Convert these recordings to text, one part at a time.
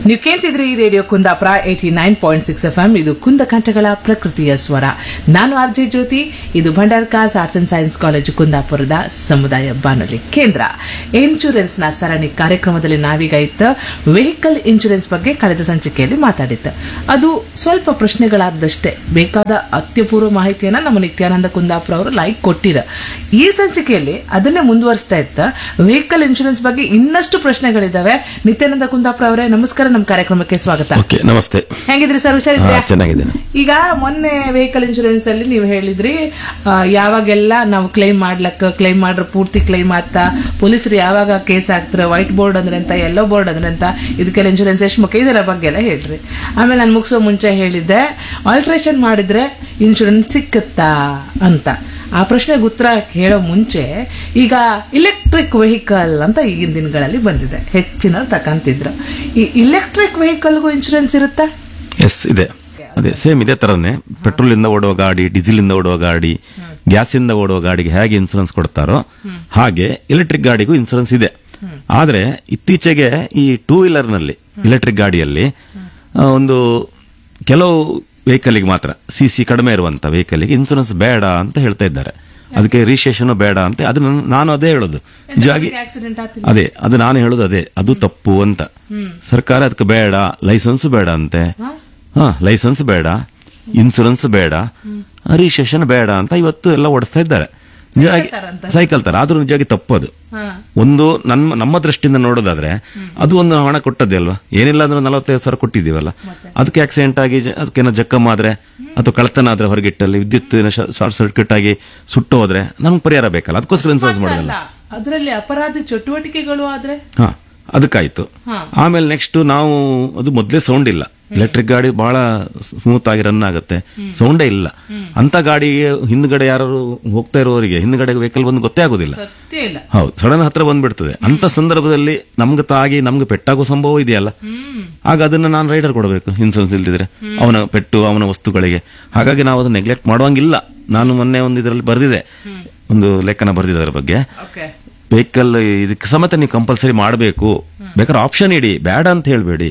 ನೀವು ಕೇಳ್ತಿದ್ರಿ ಈ radio Kundapura eighty nine point six F M ಇದು ಕುಂದ ಕಂಠಗಳ ಪ್ರಕೃತಿಯ ಸ್ವರ ನಾನು ಆರ್ ಜೆ ಜ್ಯೋತಿ ಇದು Bhandarkars arts and science college ಕುಂದಾಪುರದ ಸಮುದಾಯ ಬಾನುಲಿ ಕೇಂದ್ರ ಇನ್ಶೂರೆನ್ಸ್ ನ ಸರಣಿ ಕಾರ್ಯಕ್ರಮದಲ್ಲಿ ನಾವೀಗ ಇತ್ತ ವೆಹಿಕಲ್ ಇನ್ಶೂರೆನ್ಸ್ ಬಗ್ಗೆ ಕಳೆದ ಸಂಚಿಕೆಯಲ್ಲಿ ಮಾತಾಡಿತ್ತು ಅದು ಸ್ವಲ್ಪ ಪ್ರಶ್ನೆಗಳಾದಷ್ಟೇ ಬೇಕಾದ ಅತ್ಯಪೂರ್ವ ಮಾಹಿತಿಯನ್ನ ನಮ್ಮ ನಿತ್ಯಾನಂದ ಕುಂದಾಪುರ ಅವರು ಲೈಕ್ ಕೊಟ್ಟಿರ ಈ ಸಂಚಿಕೆಯಲ್ಲಿ ಅದನ್ನೇ ಮುಂದುವರಿಸ್ತಾ ಇತ್ತ ವೆಹಿಕಲ್ ಇನ್ಶೂರೆನ್ಸ್ ಬಗ್ಗೆ ಇನ್ನಷ್ಟು ಪ್ರಶ್ನೆಗಳಿದಾವೆ ನಿತ್ಯಾನಂದ ಕುಂದಾಪುರ ಅವರೇ ನಮಸ್ಕಾರ ನಮ್ಮ ಕಾರ್ಯಕ್ರಮಕ್ಕೆ ಸ್ವಾಗತ ಓಕೆ ನಮಸ್ತೆ ಹೆಂಗಿದ್ರಿ ಸರ್ ಹಾ, ಹುಷಾರಿದ್ರಿ ಚೆನ್ನಾಗಿದ್ದೇನೆ ಈಗ ಮೊನ್ನೆ ವೆಹಿಕಲ್ ಇನ್ಶೂರೆನ್ಸ್ ಅಲ್ಲಿ ನೀವು ಹೇಳಿದ್ರಿ ಆ, ಯಾವಾಗೆಲ್ಲ ನಾವು ಕ್ಲೈಮ್ ಮಾಡ್ಲಕ್ಕ ಕ್ಲೈಮ್ ಮಾಡ್ರ ಪೂರ್ತಿ ಕ್ಲೈಮ್ ಆಗ್ತಾ ಪೊಲೀಸರು ಯಾವಾಗ ಕೇಸ್ ಹಾಕ್ತಾರೆ ವೈಟ್ ಬೋರ್ಡ್ ಅಂದ್ರೆ ಅಂತ ಯೆಲ್ಲೋ ಬೋರ್ಡ್ ಅಂದ್ರೆ ಅಂತ ಇದಕ್ಕೆಲ್ಲ ಇನ್ಶೂರೆನ್ಸ್ ಎಷ್ಟು ಮುಖ್ಯ ಇದರ ಬಗ್ಗೆ ಎಲ್ಲ ಹೇಳ್ರಿ ಆಮೇಲೆ ನಾನು ಮುಗಿಸೋ ಮುಂಚೆ ಹೇಳಿದ್ದೆ ಆಲ್ಟ್ರೇಷನ್ ಮಾಡಿದ್ರೆ ಇನ್ಶೂರೆನ್ಸ್ ಸಿಕ್ಕುತ್ತಾ ಅಂತ ಆ ಪ್ರಶ್ನೆಗೆ ಉತ್ತರ ಹೇಳೋ ಮುಂಚೆ ಈಗ ಇಲೆಕ್ಟ್ರಿಕ್ ವೆಹಿಕಲ್ ಅಂತ ಈಗಿನ ದಿನಗಳಲ್ಲಿ ಬಂದಿದೆ ಹೆಚ್ಚಿನವ್ರು ತಕಂತಿದ್ರು ಈ ಇಲೆಕ್ಟ್ರಿಕ್ ವೆಹಿಕಲ್ಗೂ ಇನ್ಶೂರೆನ್ಸ್ ಇರುತ್ತಾ ಎಸ್ ಇದೆ ಅದೇ ಸೇಮ್ ಇದೇ ತರನೇ ಪೆಟ್ರೋಲ್ ಇಂದ ಓಡುವ ಗಾಡಿ ಡೀಸೆಲ್ ಇಂದ ಓಡುವ ಗಾಡಿ ಗ್ಯಾಸ್ ಇಂದ ಓಡುವ ಗಾಡಿಗೆ ಹೇಗೆ ಇನ್ಸೂರೆನ್ಸ್ ಕೊಡ್ತಾರೋ ಹಾಗೆ ಎಲೆಕ್ಟ್ರಿಕ್ ಗಾಡಿಗೂ ಇನ್ಸೂರೆನ್ಸ್ ಇದೆ ಆದ್ರೆ ಇತ್ತೀಚೆಗೆ ಈ ಟೂ ವೀಲರ್ ನಲ್ಲಿ ಎಲೆಕ್ಟ್ರಿಕ್ ಗಾಡಿಯಲ್ಲಿ ಆ, ಒಂದು ಕೆಲವು ವೆಹಿಕಲ್ಗೆ ಮಾತ್ರ ಸಿ ಸಿ ಕಡಿಮೆ ಇರುವಂತ ವೆಹಿಕಲ್ಗೆ ಇನ್ಸೂರೆನ್ಸ್ ಬೇಡ ಅಂತ ಹೇಳ್ತಾ ಇದ್ದಾರೆ ಅದಕ್ಕೆ ರಿಜಿಸ್ಟ್ರೇಷನ್ ಬೇಡ ಅಂತ ಅದು ನನ್- ನಾನು ಅದೇ ಹೇಳೋದು ನಿಜವಾಗಿ ಆಕ್ಸಿಡೆಂಟ್ ಆಗ್ತಿಲ್ಲ ಅದೇ ಅದು ನಾನು ಹೇಳೋದು ಅದೇ ಅದು ತಪ್ಪು ಅಂತ ಸರ್ಕಾರ ಅದಕ್ಕೆ ಬೇಡ ಲೈಸೆನ್ಸ್ ಬೇಡ ಅಂತೆ ಹಾ ಲೈಸೆನ್ಸ್ ಬೇಡ ಇನ್ಸೂರೆನ್ಸ್ ಬೇಡ ರಿಜಿಸ್ಟ್ರೇಷನ್ ಬೇಡ ಅಂತ ಇವತ್ತು ಎಲ್ಲ ಓಡಿಸ್ತಾ ಇದ್ದಾರೆ ನಿಜವಾಗಿ ತರಂತ. ಸೈಕಲ್ ತರ ಆದ್ರೂ ನಿಜವಾಗಿ ತಪ್ಪದು ಹಾ ಒಂದು ನಮ್ಮ ನಮ್ಮ ದೃಷ್ಟಿಯಿಂದ ನೋಡೋದಾದ್ರೆ ಅದು ಒಂದು ಹಣ ಕೊಟ್ಟದ್ದೇ ಅಲ್ವಾ ಏನಿಲ್ಲ ಅಂದ್ರೆ ನಲವತ್ತೈದು ಸಾವಿರ ಕೊಟ್ಟಿದ್ದೀವಲ್ಲ ಅದಕ್ಕೆ ಆಕ್ಸಿಡೆಂಟ್ ಆಗಿ ಜ- ಅದಕ್ಕೇನೋ ಜಖಮ್ ಆದ್ರೆ ಅಥವಾ ಕಳ್ತನ ಆದ್ರೆ ಹೊರಗಿಟ್ಟಲ್ಲಿ ವಿದ್ಯುತ್ ಶಾರ್ಟ್ ಸರ್ಕ್ಯೂಟ್ ಆಗಿ ಸುಟ್ಟು ಹೋದ್ರೆ ನಮ್ಗೆ ಪರಿಹಾರ ಬೇಕಲ್ಲ ಅದಕ್ಕೋಸ್ಕರ ಇನ್ಸೂರೆನ್ಸ್ ಮಾಡೋದಲ್ಲ ಅಲ್ಲ ಅದರಲ್ಲಿ ಅಪರಾಧ ಚಟುವಟಿಕೆಗಳು ಆದ್ರೆ ಹಾ ಅದಕ್ಕಾಯ್ತು ಹಾ. ಆಮೇಲೆ ನೆಕ್ಸ್ಟ್ ನಾವು ಅದು ಮೊದಲೇ ಸೌಂಡ್ ಇಲ್ಲ ಎಲೆಕ್ಟ್ರಿಕ್ ಗಾಡಿ ಬಹಳ ಸ್ಮೂತ್ ಆಗಿ ರನ್ ಆಗುತ್ತೆ ಸೌಂಡೇ ಇಲ್ಲ ಅಂತ ಗಾಡಿಗೆ ಹಿಂದ್ಗಡೆ ಯಾರು ಹೋಗ್ತಾ ಇರೋರಿಗೆ ಹಿಂದ್ಗಡೆ ವೆಹಿಕಲ್ ಬಂದು ಗೊತ್ತೇ ಆಗೋದಿಲ್ಲ ಸತ್ಯ ಇಲ್ಲ ಹೌದು ಸಡನ್ ಹತ್ರ ಬಂದ್ಬಿಡ್ತದೆ ಅಂತ ಸಂದರ್ಭದಲ್ಲಿ ನಮ್ಗೆ ತಾಗಿ ನಮ್ಗೆ ಪೆಟ್ಟಾಗೋ ಸಂಭವ ಇದೆಯಲ್ಲ ಹ್ಮ್ ಆಗ ಅದನ್ನ ನಾನು ರೈಡರ್ ಕೊಡಬೇಕು ಇನ್ಸೂರೆನ್ಸ್ ಇಲ್ದಿದ್ರೆ ಅವನ ಪೆಟ್ಟು ಅವನ ವಸ್ತುಗಳಿಗೆ ಹಾಗಾಗಿ ನಾವು ಅದನ್ನ ನೆಗ್ಲೆಕ್ಟ್ ಮಾಡುವಂಗಿಲ್ಲ ನಾನು ಮೊನ್ನೆ ಒಂದು ಇದರಲ್ಲಿ ಬರೆದಿದೆ ಒಂದು ಲೇಖನ ಬರೆದಿದೆ ಅದರ ಬಗ್ಗೆ ಓಕೆ ವೆಹಿಕಲ್ ಇದಕ್ಕೆ ಸಮೇತ ನೀವು ಕಂಪಲ್ಸರಿ ಮಾಡಬೇಕು ಬೇಕಾದ್ರೆ ಆಪ್ಷನ್ ಇಡಿ ಬೇಡ ಅಂತ ಹೇಳ್ಬೇಡಿ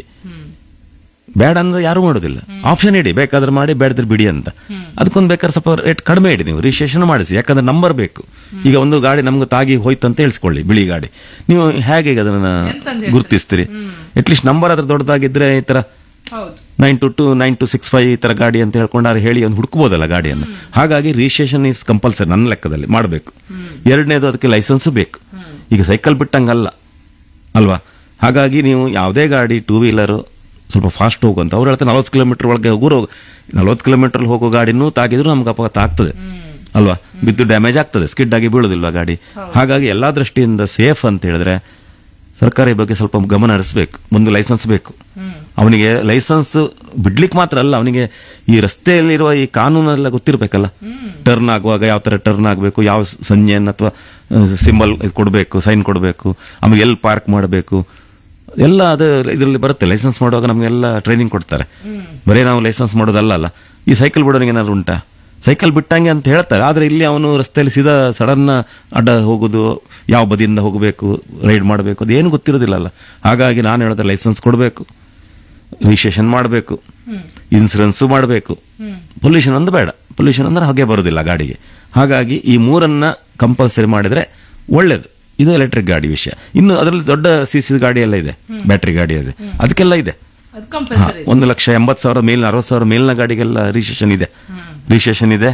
ಬೇಡ ಅಂದ್ರೆ ಯಾರು ಮಾಡೋದಿಲ್ಲ ಆಪ್ಷನ್ ಇಡಿ ಬೇಕಾದ್ರೆ ಮಾಡಿ ಬೇಡದ್ರೆ ಬಿಡಿ ಅಂತ ಅದಕ್ಕೊಂದು ಬೇಕಾದ್ರೆ ಸ್ವಲ್ಪ ರೇಟ್ ಕಡಿಮೆ ಇಡಿ ನೀವು ರಿಜಿಸ್ಟ್ರೇಷನ್ ಮಾಡಿಸಿ ಯಾಕಂದ್ರೆ ನಂಬರ್ ಬೇಕು ಈಗ ಒಂದು ಗಾಡಿ ನಮ್ಗೆ ತಾಗಿ ಹೋಯ್ತು ಅಂತ ಹೇಳ್ಸ್ಕೊಳ್ಳಿ ಬಿಳಿ ಗಾಡಿ ನೀವು ಹೇಗೆ ಈಗ ಅದನ್ನ ಎಂತಂದ್ ಗುರುತಿಸ್ತೀರಿ ಅಟ್ಲೀಸ್ಟ್ ನಂಬರ್ ಅದ್ರ ದೊಡ್ಡದಾಗಿದ್ರೆ ಈ ತರ ಹೌದು nine two two nine two six five ಈ ತರ ಗಾಡಿ ಅಂತ ಹೇಳ್ಕೊಂಡಾರೆ ಹೇಳಿ ಒಂದು ಹುಡುಕ್ಬೋದಲ್ಲ ಗಾಡಿಯನ್ನು ಹಾಗಾಗಿ ರಿಜಿಸ್ಟ್ರೇಷನ್ ಇಸ್ ಕಂಪಲ್ಸರಿ ನನ್ನ ಲೆಕ್ಕದಲ್ಲಿ ಮಾಡಬೇಕು ಎರಡನೇದು ಅದಕ್ಕೆ ಲೈಸೆನ್ಸ್ ಬೇಕು ಈಗ ಸೈಕಲ್ ಬಿಟ್ಟಂಗಲ್ಲ ಅಲ್ವಾ ಹಾಗಾಗಿ ನೀವು ಯಾವುದೇ ಗಾಡಿ ಟೂ ವೀಲರ್ ಸ್ವಲ್ಪ ಫಾಸ್ಟ್ ಹೋಗುವಂತ ಅವ್ರು ಹೇಳ್ತಾರೆ ನಲ್ವತ್ತು ಕಿಲೋಮೀಟರ್ ಒಳಗೆ ಹೋಗೋರು ನಲ್ವತ್ತು ಕಿಲೋಮೀಟರ್ ಹೋಗೋ ಗಾಡಿನೂ ತಾಗಿದ್ರು ನಮ್ಗೆ ಅಪಘಾತ ಆಗ್ತದೆ ಅಲ್ವಾ ಬಿದ್ದು ಡ್ಯಾಮೇಜ್ ಆಗ್ತದೆ ಸ್ಕಿಡ್ ಆಗಿ ಬೀಳೋದಿಲ್ವಾ ಗಾಡಿ ಹಾಗಾಗಿ ಎಲ್ಲಾ ದೃಷ್ಟಿಯಿಂದ ಸೇಫ್ ಅಂತ ಹೇಳಿದ್ರೆ ಸರ್ಕಾರ ಈ ಬಗ್ಗೆ ಸ್ವಲ್ಪ ಗಮನ ಹರಿಸಬೇಕು ಒಂದು ಲೈಸೆನ್ಸ್ ಬೇಕು ಅವನಿಗೆ ಲೈಸೆನ್ಸ್ ಬಿಡ್ಲಿಕ್ಕೆ ಮಾತ್ರ ಅಲ್ಲ ಅವನಿಗೆ ಈ ರಸ್ತೆಯಲ್ಲಿರುವ ಈ ಕಾನೂನೆಲ್ಲ ಗೊತ್ತಿರಬೇಕಲ್ಲ ಟರ್ನ್ ಆಗುವಾಗ ಯಾವ ತರ ಟರ್ನ್ ಆಗಬೇಕು ಯಾವ ಸಂಜ್ಞೆಯನ್ನು ಅಥವಾ ಸಿಂಬಲ್ ಕೊಡಬೇಕು ಸೈನ್ ಕೊಡಬೇಕು ಆಮೇಲೆ ಎಲ್ಲಿ ಪಾರ್ಕ್ ಮಾಡಬೇಕು ಎಲ್ಲ ಅದು ಇದರಲ್ಲಿ ಬರುತ್ತೆ ಲೈಸೆನ್ಸ್ ಮಾಡುವಾಗ ನಮಗೆಲ್ಲ ಟ್ರೈನಿಂಗ್ ಕೊಡ್ತಾರೆ ಬರೀ ನಾವು ಲೈಸೆನ್ಸ್ ಮಾಡೋದಲ್ಲ ಅಲ್ಲ ಈ ಸೈಕಲ್ ಬಿಡೋನಿಗೆ ಏನಾದ್ರು ಉಂಟಾ ಸೈಕಲ್ ಬಿಟ್ಟಂಗೆ ಅಂತ ಹೇಳ್ತಾರೆ ಆದ್ರೆ ಇಲ್ಲಿ ಅವನು ರಸ್ತೆಯಲ್ಲಿ ಸೀದಾ ಸಡನ್ ಅಡ್ಡ ಹೋಗುದು ಯಾವ ಬದಿಯಿಂದ ಹೋಗಬೇಕು ರೈಡ್ ಮಾಡಬೇಕು ಅದೇನು ಗೊತ್ತಿರೋದಿಲ್ಲಲ್ಲ ಹಾಗಾಗಿ ನಾನು ಹೇಳೋದು ಲೈಸೆನ್ಸ್ ಕೊಡಬೇಕು ರಿಜಿಸ್ಟ್ರೇಷನ್ ಮಾಡಬೇಕು ಇನ್ಸೂರೆನ್ಸು ಮಾಡಬೇಕು ಪೊಲ್ಯೂಷನ್ ಒಂದು ಬೇಡ ಪೊಲ್ಯೂಷನ್ ಅಂದ್ರೆ ಹಾಗೆ ಬರೋದಿಲ್ಲ ಗಾಡಿಗೆ ಹಾಗಾಗಿ ಈ ಮೂರನ್ನ ಕಂಪಲ್ಸರಿ ಮಾಡಿದ್ರೆ ಒಳ್ಳೇದು ಇದು ಎಲೆಕ್ಟ್ರಿಕ್ ಗಾಡಿ ವಿಷಯ ಇನ್ನು ಅದರಲ್ಲಿ ದೊಡ್ಡ ಸಿ ಸಿ ಗಾಡಿ ಎಲ್ಲ ಇದೆ ಬ್ಯಾಟ್ರಿ ಗಾಡಿ ಇದೆ ಅದಕ್ಕೆಲ್ಲ ಇದೆ ಅದು ಕಂಪಲ್ಸರಿ ಒಂದು ಲಕ್ಷ ಎಂಬತ್ತು ಸಾವಿರ ಮೇಲಿನ ಅರವತ್ತು ಸಾವಿರ ಮೇಲಿನ ಗಾಡಿಗೆಲ್ಲ ರಿಜಿಸ್ಟ್ರೇಷನ್ ಇದೆ ರಿಜಿಸ್ಟ್ರೇಷನ್ ಇದೆ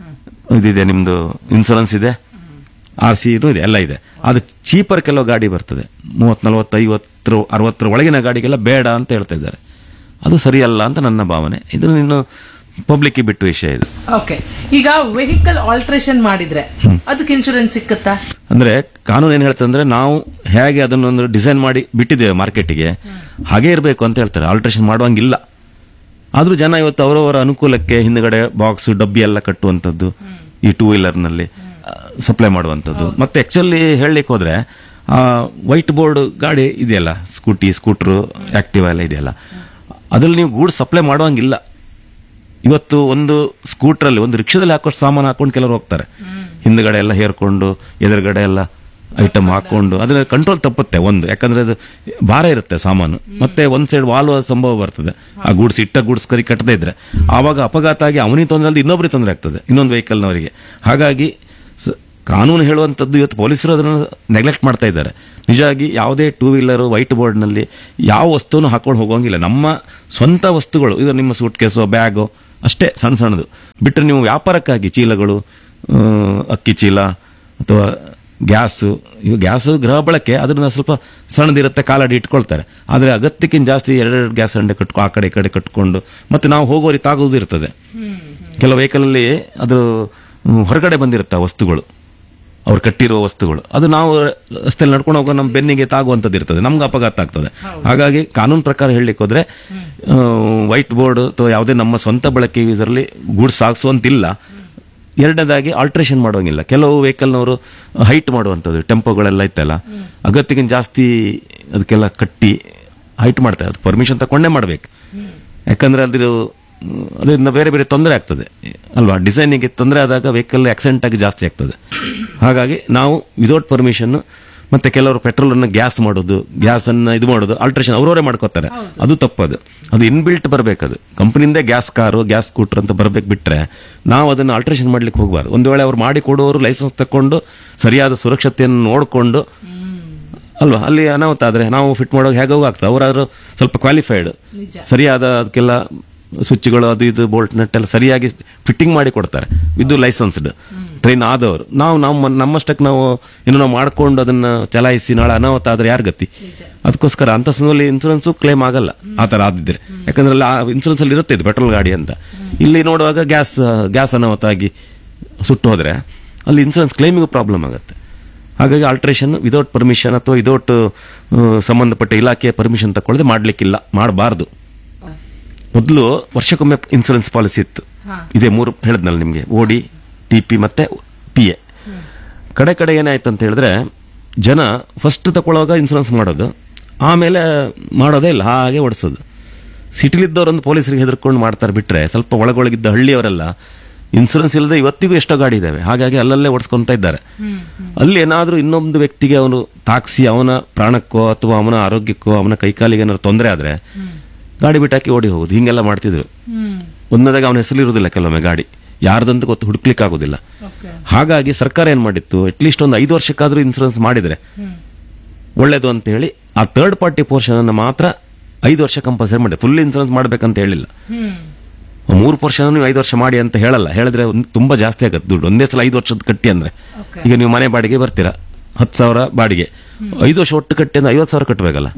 ಇದಿದೆ ನಿಮ್ದು ಇನ್ಸೂರೆನ್ಸ್ ಇದೆ ಆರ್ ಸಿ ಇದೆ ಎಲ್ಲ ಇದೆ ಅದು ಚೀಪರ್ ಕೆಲವು ಗಾಡಿ ಬರ್ತದೆ ಮೂವತ್ ನಲವತ್ತು ಐವತ್ತರ ಅರವತ್ತರ ಒಳಗಿನ ಗಾಡಿಗೆಲ್ಲ ಬೇಡ ಅಂತ ಹೇಳ್ತಾ ಇದ್ದಾರೆ ಅದು ಸರಿಯಲ್ಲ ಅಂತ ನನ್ನ ಭಾವನೆ ಇದು ಇನ್ನು ಪಬ್ಲಿಕ್ ಬಿಟ್ಟು ವಿಷಯ ಇದು ಓಕೆ ಈಗ ವೆಹಿಕಲ್ ಆಲ್ಟ್ರೇಷನ್ ಮಾಡಿದ್ರೆ ಅದಕ್ಕೆ ಇನ್ಶೂರೆನ್ಸ್ ಸಿಕ್ಕತ್ತಾ ಅಂದ್ರೆ ಕಾನೂನು ಏನ್ ಹೇಳ್ತದೆ ಅಂದ್ರೆ ನಾವು ಹೇಗೆ ಅದನ್ನೊಂದು ಡಿಸೈನ್ ಮಾಡಿ ಬಿಟ್ಟಿದ್ದೇವೆ ಮಾರ್ಕೆಟಿಗೆ ಹಾಗೆ ಇರಬೇಕು ಅಂತ ಹೇಳ್ತಾರೆ ಆಲ್ಟ್ರೇಷನ್ ಮಾಡುವಂಗಿಲ್ಲ ಆದ್ರೂ ಜನ ಇವತ್ತು ಅವರವರ ಅನುಕೂಲಕ್ಕೆ ಹಿಂದ್ಗಡೆ ಬಾಕ್ಸ್ ಡಬ್ಬಿ ಎಲ್ಲ ಕಟ್ಟುವಂಥದ್ದು ಈ ಟೂ ವೀಲರ್ ನಲ್ಲಿ ಸಪ್ಲೈ ಮಾಡುವಂಥದ್ದು ಮತ್ತೆ ಆಕ್ಚುಲಿ ಹೇಳಲಿಕ್ಕೆ ಹೋದ್ರೆ ವೈಟ್ ಬೋರ್ಡ್ ಗಾಡಿ ಇದೆಯಲ್ಲ ಸ್ಕೂಟಿ ಸ್ಕೂಟ್ರು ಆಕ್ಟಿವ್ ಎಲ್ಲ ಇದೆಯಲ್ಲ ಅದ್ರಲ್ಲಿ ನೀವು ಗೂಡ್ಸ್ ಸಪ್ಲೈ ಮಾಡುವಂಗಿಲ್ಲ ಇವತ್ತು ಒಂದು ಸ್ಕೂಟ್ರಲ್ಲಿ ಒಂದು ರಿಕ್ಷಾದಲ್ಲಿ ಹಾಕೊಂಡು ಸಾಮಾನು ಹಾಕೊಂಡು ಕೆಲವರು ಹೋಗ್ತಾರೆ ಹಿಂದ್ಗಡೆ ಎಲ್ಲ ಹೇರ್ಕೊಂಡು ಎದುರುಗಡೆ ಎಲ್ಲ ಐಟಮ್ ಹಾಕೊಂಡು ಅದನ್ನ ಕಂಟ್ರೋಲ್ ತಪ್ಪುತ್ತೆ ಒಂದು ಯಾಕಂದ್ರೆ ಅದು ಭಾರ ಇರುತ್ತೆ ಸಾಮಾನು ಮತ್ತೆ ಒಂದ್ ಸೈಡ್ ವಾಲ್ವ ಸಂಭವ ಬರ್ತದೆ ಆ ಗೂಡ್ಸ್ ಇಟ್ಟ ಗೂಡ್ಸ್ ಕರಿ ಕಟ್ಟದೇ ಇದ್ರೆ ಆವಾಗ ಅಪಘಾತ ಆಗಿ ಅವನಿಗೆ ತೊಂದರೆ ಅಲ್ಲದೆ ಇನ್ನೊಬ್ಬರಿಗೆ ತೊಂದರೆ ಆಗ್ತದೆ ಇನ್ನೊಂದು ವೆಹಿಕಲ್ನವರಿಗೆ ಹಾಗಾಗಿ ಸ- ಕಾನೂನು ಹೇಳುವಂಥದ್ದು ಇವತ್ತು ಪೊಲೀಸರು ಅದನ್ನು ನೆಗ್ಲೆಕ್ಟ್ ಮಾಡ್ತಾ ಇದ್ದಾರೆ ನಿಜವಾಗಿ ಯಾವುದೇ ಟೂ ವೀಲರು ವೈಟ್ ಬೋರ್ಡ್ನಲ್ಲಿ ಯಾವ ವಸ್ತುವನ್ನು ಹಾಕೊಂಡು ಹೋಗೋಂಗಿಲ್ಲ ನಮ್ಮ ಸ್ವಂತ ವಸ್ತುಗಳು ಇದು ನಿಮ್ಮ ಸೂಟ್ ಕೇಸು ಬ್ಯಾಗು ಅಷ್ಟೇ ಸಣ್ಣ ಸಣ್ಣದು ಬಿಟ್ಟರೆ ನೀವು ವ್ಯಾಪಾರಕ್ಕಾಗಿ ಚೀಲಗಳು ಆ, ಅಕ್ಕಿ ಚೀಲ ಅಥವಾ ಗ್ಯಾಸು ಈಗ ಗ್ಯಾಸ್ ಗೃಹ ಬಳಕೆ ಅದನ್ನ ಸ್ವಲ್ಪ ಸಣ್ಣದಿರುತ್ತೆ ಕಾಲಡಿ ಇಟ್ಕೊಳ್ತಾರೆ ಆದರೆ ಅಗತ್ಯಕ್ಕಿಂತ ಜಾಸ್ತಿ ಎರಡೆರಡು ಗ್ಯಾಸ್ ಅಂಡೆ ಕಟ್ಕೊ ಆ ಕಡೆ ಈ ಕಡೆ ಕಟ್ಕೊಂಡು ಮತ್ತೆ ನಾವು ಹೋಗೋರಿಗೆ ತಾಗೋದು ಇರ್ತದೆ ಕೆಲವು ವೆಹಿಕಲಲ್ಲಿ ಅದು ಹ್ಮ್, ಹೊರಗಡೆ ಬಂದಿರುತ್ತೆ ಆ ವಸ್ತುಗಳು ಅವ್ರು ಕಟ್ಟಿರೋ ವಸ್ತುಗಳು ಅದು ನಾವು ರಸ್ತೆಯಲ್ಲಿ ನಡ್ಕೊಂಡು ಹೋಗೋ ನಮ್ಮ ಬೆನ್ನಿಗೆ ತಾಗುವಂಥದ್ದು ಇರ್ತದೆ ನಮ್ಗೆ ಅಪಘಾತ ಆಗ್ತದೆ ಹಾಗಾಗಿ ಕಾನೂನು ಪ್ರಕಾರ ಹೇಳಲಿಕ್ಕೆ ಹೋದ್ರೆ ವೈಟ್ ಬೋರ್ಡ್ ಅಥವಾ ಯಾವುದೇ ನಮ್ಮ ಸ್ವಂತ ಬಳಕೆ ಇದರಲ್ಲಿ ಗೂಡ್ಸ್ ಸಾಗಿಸುವಂತಿಲ್ಲ ಎರಡನೇದಾಗಿ ಆಲ್ಟ್ರೇಷನ್ ಮಾಡುವಂಗಿಲ್ಲ ಕೆಲವು ವೆಹಿಕಲ್ನವರು ಹೈಟ್ ಮಾಡುವಂಥದ್ದು ಟೆಂಪೋಗಳೆಲ್ಲ ಇತ್ತಲ್ಲ ಅಗತ್ಯಕ್ಕಿಂತ ಜಾಸ್ತಿ ಅದಕ್ಕೆಲ್ಲ ಕಟ್ಟಿ ಹೈಟ್ ಮಾಡ್ತಾರೆ ಅದು ಪರ್ಮಿಷನ್ ತಗೊಂಡೇ ಮಾಡ್ಬೇಕು ಯಾಕಂದ್ರೆ ಅದ್ರ ಅದರಿಂದ ಬೇರೆ ಬೇರೆ ತೊಂದರೆ ಆಗ್ತದೆ ಅಲ್ವಾ ಡಿಸೈನಿಗೆ ತೊಂದರೆ ಆದಾಗ ವೆಹಿಕಲ್ ಆಕ್ಸಿಡೆಂಟ್ ಆಗಿ ಜಾಸ್ತಿ ಆಗ್ತದೆ ಹಾಗಾಗಿ ನಾವು ವಿದೌಟ್ ಪರ್ಮಿಷನ್ ಮತ್ತೆ ಕೆಲವರು ಪೆಟ್ರೋಲ್ ಅನ್ನು ಗ್ಯಾಸ್ ಮಾಡೋದು ಗ್ಯಾಸ್ ಅನ್ನ ಇದು ಮಾಡೋದು ಆಲ್ಟ್ರೇಷನ್ ಅವರವರೇ ಮಾಡ್ಕೋತಾರೆ ಅದು ತಪ್ಪದು ಅದು ಇನ್ಬಿಲ್ಟ್ ಬರಬೇಕದು ಕಂಪನಿಯಿಂದ ಗ್ಯಾಸ್ ಕಾರು ಗ್ಯಾಸ್ ಸ್ಕೂಟರ್ ಅಂತ ಬರ್ಬೇಕು ಬಿಟ್ರೆ ನಾವು ಅದನ್ನು ಆಲ್ಟ್ರೇಷನ್ ಮಾಡ್ಲಿಕ್ಕೆ ಹೋಗಬಾರ್ದು ಒಂದು ವೇಳೆ ಅವ್ರು ಮಾಡಿ ಕೊಡುವವರು ಲೈಸೆನ್ಸ್ ತಕೊಂಡು ಸರಿಯಾದ ಸುರಕ್ಷತೆಯನ್ನು ನೋಡಿಕೊಂಡು ಅಲ್ವಾ ಅಲ್ಲಿ ಅನಾಹುತ ಆದ್ರೆ ನಾವು ಫಿಟ್ ಮಾಡೋಕೆ ಹೇಗೋ ಆಗ್ತದೆ ಅವರಾದ್ರೂ ಸ್ವಲ್ಪ ಕ್ವಾಲಿಫೈಡ್ ಸರಿಯಾದ ಅದಕ್ಕೆಲ್ಲ ಸ್ವಿಚ್ಗಳು ಅದು ಇದು ಬೋಲ್ಟ್ ನಟ್ ಎಲ್ಲ ಸರಿಯಾಗಿ ಫಿಟ್ಟಿಂಗ್ ಮಾಡಿ ಕೊಡ್ತಾರೆ ಇದು ಲೈಸೆನ್ಸ್ಡ್ ಟ್ರೈನ್ ಆದವರು ನಾವು ನಮ್ಮ ನಮ್ಮಷ್ಟಕ್ಕೆ ನಾವು ಏನೋ ನಾವು ಮಾಡ್ಕೊಂಡು ಅದನ್ನ ಚಲಾಯಿಸಿ ನಾಳೆ ಅನಾಹುತ ಆದ್ರೆ ಯಾರು ಗತಿ ಅದಕ್ಕೋಸ್ಕರ ಅಂತ ಸಂದರ್ಭದಲ್ಲಿ ಇನ್ಸೂರೆನ್ಸ್ ಕ್ಲೇಮ್ ಆಗಲ್ಲ ಆ ತರ ಆದಿದ್ರೆ ಯಾಕಂದ್ರೆ ಅಲ್ಲಿ ಇನ್ಸೂರೆನ್ಸ್ ಅಲ್ಲಿ ಇರುತ್ತೆ ಇದು ಪೆಟ್ರೋಲ್ ಗಾಡಿ ಅಂತ ಇಲ್ಲಿ ನೋಡುವಾಗ ಗ್ಯಾಸ್ ಗ್ಯಾಸ್ ಅನಾಹುತ ಆಗಿ ಸುಟ್ಟು ಹೋದ್ರೆ ಅಲ್ಲಿ ಇನ್ಸೂರೆನ್ಸ್ ಕ್ಲೇಮಿಗೂ ಪ್ರಾಬ್ಲಮ್ ಆಗುತ್ತೆ ಹಾಗಾಗಿ ಆಲ್ಟ್ರೇಷನ್ ವಿದೌಟ್ ಪರ್ಮಿಷನ್ ಅಥವಾ ವಿದೌಟ್ ಸಂಬಂಧಪಟ್ಟ ಇಲಾಖೆಯ ಪರ್ಮಿಷನ್ ತಗೊಳ್ಳದೆ ಮಾಡ್ಲಿಕ್ಕಿಲ್ಲ ಮಾಡಬಾರ್ದು ಮೊದಲು ವರ್ಷಕ್ಕೊಮ್ಮೆ ಇನ್ಸೂರೆನ್ಸ್ ಪಾಲಿಸಿ ಇತ್ತು ಇದೇ ಮೂರು ಹೇಳಿದ್ನಲ್ಲ ನಿಮಗೆ ಓಡಿ ಟಿ ಪಿ ಮತ್ತೆ ಪಿ ಎ ಕಡೆ ಕಡೆ ಏನಾಯ್ತು ಅಂತ ಹೇಳಿದ್ರೆ ಜನ ಫಸ್ಟ್ ತಗೊಳ್ಳುವಾಗ ಇನ್ಸೂರೆನ್ಸ್ ಮಾಡೋದು ಆಮೇಲೆ ಮಾಡೋದೇ ಇಲ್ಲ ಹಾಗೆ ಓಡಿಸೋದು ಸಿಟಿಲಿದ್ದವರೊಂದು ಪೊಲೀಸರಿಗೆ ಹೆದರ್ಕೊಂಡು ಮಾಡ್ತಾರೆ ಬಿಟ್ರೆ ಸ್ವಲ್ಪ ಒಳಗೊಳಗಿದ್ದ ಹಳ್ಳಿಯವರೆಲ್ಲ ಇನ್ಸೂರೆನ್ಸ್ ಇಲ್ಲದೆ ಇವತ್ತಿಗೂ ಎಷ್ಟೋ ಗಾಡಿ ಇದಾವೆ ಹಾಗಾಗಿ ಅಲ್ಲಲ್ಲೇ ಓಡಿಸ್ಕೊಂತ ಇದ್ದಾರೆ ಅಲ್ಲಿ ಏನಾದ್ರೂ ಇನ್ನೊಂದು ವ್ಯಕ್ತಿಗೆ ಅವನು ತಾಕ್ಸಿ ಅವನ ಪ್ರಾಣಕ್ಕೋ ಅಥವಾ ಅವನ ಆರೋಗ್ಯಕ್ಕೋ ಅವನ ಕೈಕಾಲಿಗೆ ಏನಾದ್ರು ತೊಂದರೆ ಆದ್ರೆ ಗಾಡಿ ಬಿಟ್ಟಾಕಿ ಓಡಿ ಹೋಗುದು ಹಿಂಗೆಲ್ಲ ಮಾಡ್ತಿದ್ರು ಒಂದದಾಗ ಅವನ ಹೆಸರು ಇರುವುದಿಲ್ಲ ಕೆಲವೊಮ್ಮೆ ಗಾಡಿ ಯಾರ್ದಂತ ಗೊತ್ತು ಹುಡುಕ್ಲಿಕ್ಕೆ ಆಗುದಿಲ್ಲ ಹಾಗಾಗಿ ಸರ್ಕಾರ ಏನ್ ಮಾಡಿತ್ತು ಅಟ್ಲೀಸ್ಟ್ ಒಂದು ಐದು ವರ್ಷಕ್ಕಾದ್ರೂ ಇನ್ಸೂರೆನ್ಸ್ ಮಾಡಿದ್ರೆ ಒಳ್ಳೇದು ಅಂತ ಹೇಳಿ ಆ ಥರ್ಡ್ ಪಾರ್ಟಿ ಪೋರ್ಷನ್ ಅನ್ನು ಮಾತ್ರ ಐದು ವರ್ಷ ಕಂಪಲ್ಸರಿ ಮಾಡಿ ಫುಲ್ ಇನ್ಸೂರೆನ್ಸ್ ಮಾಡ್ಬೇಕಂತ ಹೇಳಿಲ್ಲ ಮೂರು ಪೋರ್ಷನ್ ನೀವು ಐದು ವರ್ಷ ಮಾಡಿ ಅಂತ ಹೇಳಲ್ಲ ಹೇಳಿದ್ರೆ ಒಂದ್- ತುಂಬಾ ಜಾಸ್ತಿ ಆಗುತ್ತೆ ದುಡ್ಡು ಒಂದೇ ಸಲ ಐದು ವರ್ಷದ ಕಟ್ಟಿ ಅಂದ್ರೆ ಈಗ ನೀವು ಮನೆ ಬಾಡಿಗೆ ಬರ್ತೀರಾ ಹತ್ತು ಸಾವಿರ ಬಾಡಿಗೆ ಐದು ವರ್ಷ ಒಟ್ಟು ಕಟ್ಟಿ ಅಂದ್ರೆ ಐವತ್ತು ಸಾವಿರ ಕಟ್ಟಬೇಕಲ್ಲ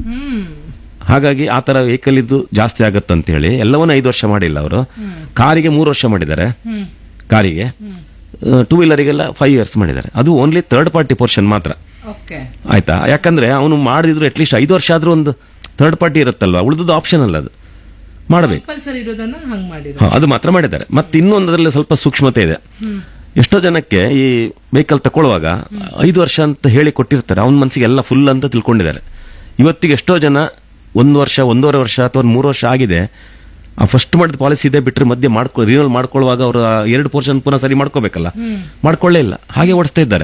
ಹಾಗಾಗಿ ಆ ತರ ವೆಹಿಕಲ್ ಇದ್ದು ಜಾಸ್ತಿ ಆಗತ್ತೆ ಅಂತ ಹೇಳಿ ಎಲ್ಲವನ್ನೂ ಐದು ವರ್ಷ ಮಾಡಿಲ್ಲ ಅವರು ಕಾರಿಗೆ ಮೂರು ವರ್ಷ ಮಾಡಿದ್ದಾರೆ ಕಾರಿಗೆ ಟೂ ವೀಲರಿಗೆಲ್ಲ ಫೈವ್ ಇಯರ್ಸ್ ಮಾಡಿದ್ದಾರೆ ಅದು ಓನ್ಲಿ ಥರ್ಡ್ ಪಾರ್ಟಿ ಪೋರ್ಷನ್ ಮಾತ್ರ ಓಕೆ ಆಯ್ತಾ ಯಾಕಂದ್ರೆ ಅವನು ಮಾಡಿದ್ರು ಅಟ್ಲೀಸ್ಟ್ ಐದು ವರ್ಷ ಆದ್ರೂ ಒಂದು ಥರ್ಡ್ ಪಾರ್ಟಿ ಇರುತ್ತಲ್ವಾ ಉಳಿದದ್ದು ಆಪ್ಷನ್ ಅಲ್ಲ ಅದು ಮಾಡಬೇಕು ಕಂಪಲ್ಸರಿ ಇರೋದನ್ನ ಹಂಗ್ ಮಾಡಿದ್ರು ಹಾ, ಅದು ಮಾತ್ರ ಮಾಡಿದ್ದಾರೆ ಮತ್ತೆ ಇನ್ನೊಂದು ಅದರಲ್ಲಿ ಸ್ವಲ್ಪ ಸೂಕ್ಷ್ಮತೆ ಇದೆ ಎಷ್ಟೋ ಜನಕ್ಕೆ ಈ ವೆಹಿಕಲ್ ತಗೊಳ್ಳುವಾಗ ಐದು ವರ್ಷ ಅಂತ ಹೇಳಿ ಕೊಟ್ಟಿರ್ತಾರೆ ಅವನ ಮನಸ್ಸಿಗೆ ಎಲ್ಲ ಫುಲ್ ಅಂತ ತಿಳ್ಕೊಂಡಿದ್ದಾರೆ ಇವತ್ತಿಗೆ ಎಷ್ಟೋ ಜನ ಒಂದು ವರ್ಷ ಒಂದೂವರೆ ವರ್ಷ ಅಥವಾ ಒಂದು ಮೂರು ವರ್ಷ ಆಗಿದೆ ಆ ಫಸ್ಟ್ ಮಾಡಿದ ಪಾಲಿಸಿ ಇದೆ ಬಿಟ್ಟರೆ ಮಧ್ಯೆ ಮಾಡ್ಕೊ ರಿನ್ಯೂವಲ್ ಮಾಡ್ಕೊಳ್ಳುವಾಗ ಅವರು ಎರಡು ಪೋರ್ಷನ್ ಪುನಃ ಸರಿ ಮಾಡ್ಕೋಬೇಕಲ್ಲ ಮಾಡ್ಕೊಳ್ಳೇ ಇಲ್ಲ ಹಾಗೆ ಓಡಿಸ್ತಾ ಇದ್ದಾರೆ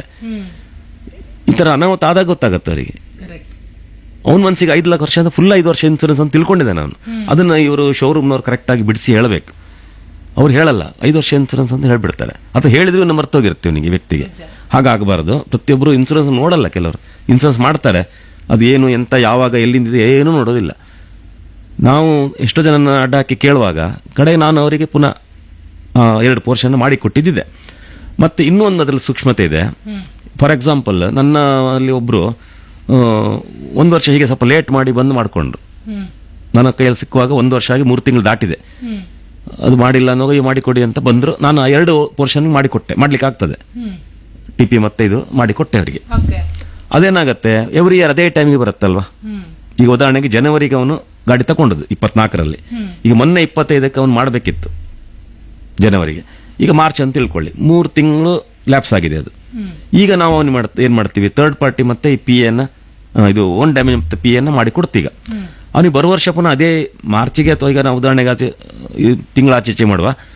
ಈ ತರ ಅನಾಹುತ ಆದಾಗ ಗೊತ್ತಾಗುತ್ತೆ ಅವರಿಗೆ ಕರೆಕ್ಟ್ ಅವನ ಮನಸ್ಸಿಗೆ ಐದು ಲಕ್ಷ ವರ್ಷ ಫುಲ್ ಐದು ವರ್ಷ ಇನ್ಸೂರೆನ್ಸ್ ಅಂತ ತಿಳ್ಕೊಂಡಿದ್ದಾನೆ ಅವನು ಅದನ್ನ ಇವರು ಶೋರೂಮ್ನವ್ರು ಕರೆಕ್ಟ್ ಆಗಿ ಬಿಡಿಸಿ ಹೇಳಬೇಕು ಅವ್ರು ಹೇಳಲ್ಲ ಐದು ವರ್ಷ ಇನ್ಸೂರೆನ್ಸ್ ಅಂತ ಹೇಳ್ಬಿಡ್ತಾರೆ ಅಥವಾ ಹೇಳಿದ್ರು ನಮ್ಮ ಮರ್ತೋಗಿರುತ್ತೆ ಇವನಿಗೆ ವ್ಯಕ್ತಿಗೆ ಹಾಗಾಗಬಾರ್ದು ಪ್ರತಿಯೊಬ್ಬರು ಇನ್ಸೂರೆನ್ಸ್ ನೋಡಲ್ಲ ಕೆಲವರು ಇನ್ಸೂರೆನ್ಸ್ ಮಾಡ್ತಾರೆ ಅದು ಏನು ಎಂತ ಯಾವಾಗ ಎಲ್ಲಿಂದಿದೆ ಏನೂ ನೋಡೋದಿಲ್ಲ ನಾವು ಎಷ್ಟೋ ಜನನ ಅಡ್ಡ ಹಾಕಿ ಕೇಳುವಾಗ ಕಡೆ ನಾನು ಅವರಿಗೆ ಪುನಃ ಆ, ಎರಡು ಪೋರ್ಷನ್ ಮಾಡಿ ಕೊಟ್ಟಿದ್ದಿದೆ ಮತ್ತೆ ಇನ್ನೂ ಒಂದು ಅದರಲ್ಲಿ ಸೂಕ್ಷ್ಮತೆ ಇದೆ ಫಾರ್ ಎಕ್ಸಾಂಪಲ್ ನನ್ನ ಅಲ್ಲಿ ಒಬ್ರು ಆ, ಒಂದು ವರ್ಷ ಹೀಗೆ ಸ್ವಲ್ಪ ಲೇಟ್ ಮಾಡಿ ಬಂದು ಮಾಡ್ಕೊಂಡ್ರು ನನ್ನ ಕೈಯಲ್ಲಿ ಸಿಕ್ಕುವಾಗ ಒಂದು ವರ್ಷ ಆಗಿ ಮೂರು ತಿಂಗಳು ದಾಟಿದೆ ಅದು ಮಾಡಿಲ್ಲ ಅನ್ನೋ ಈ ಮಾಡಿಕೊಡಿ ಅಂತ ಬಂದ್ರು ನಾನು ಆ ಎರಡು ಪೋರ್ಷನ್ ಮಾಡಿಕೊಟ್ಟೆ ಮಾಡ್ಲಿಕ್ಕೆ ಆಗ್ತದೆ ಟಿ ಪಿ ಮತ್ತೆ ಇದು ಮಾಡಿಕೊಟ್ಟೆ ಅವರಿಗೆ ಓಕೆ ಅದೇನಾಗತ್ತೆ ಎವ್ರಿ ಇಯರ್ ಅದೇ ಟೈಮಿಗೆ ಬರುತ್ತಲ್ವಾ ಈಗ ಉದಾಹರಣೆಗೆ ಜನವರಿಗೆ ಅವನು ಗಾಡಿ ತಗೊಂಡದ್ದು ಇಪ್ಪತ್ನಾಲ್ಕರಲ್ಲಿ ಈಗ ಮೊನ್ನೆ ಇಪ್ಪತ್ತೈದಕ್ಕೆ ಅವನು ಮಾಡಬೇಕಿತ್ತು ಜನವರಿಗೆ ಈಗ ಮಾರ್ಚ್ ಅಂತ ತಿಳ್ಕೊಳ್ಳಿ ಮೂರು ತಿಂಗಳು ಲ್ಯಾಪ್ಸ್ ಆಗಿದೆ ಅದು ಈಗ ನಾವು ಅವನು ಮಾಡ್ ಏನ್ ಮಾಡ್ತೀವಿ ಥರ್ಡ್ ಪಾರ್ಟಿ ಮತ್ತೆ ಈ ಪಿ ಎನ್ನ ಇದು ಓನ್ ಡ್ಯಾಮೇಜ್ ಮತ್ತೆ ಪಿ ಎನ್ನ ಮಾಡಿ ಕೊಡ್ತೀಗ ಅವನಿಗೆ ಬರುವ ವರ್ಷ ಪುನಃ ಅದೇ ಮಾರ್ಚಿಗೆ ಅಥವಾ ಈಗ ನಾವು ಉದಾಹರಣೆಗೆ ಆಚೆ ಈ ತಿಂಗಳ ಆಚೆ ಈಚೆ ಮಾಡುವ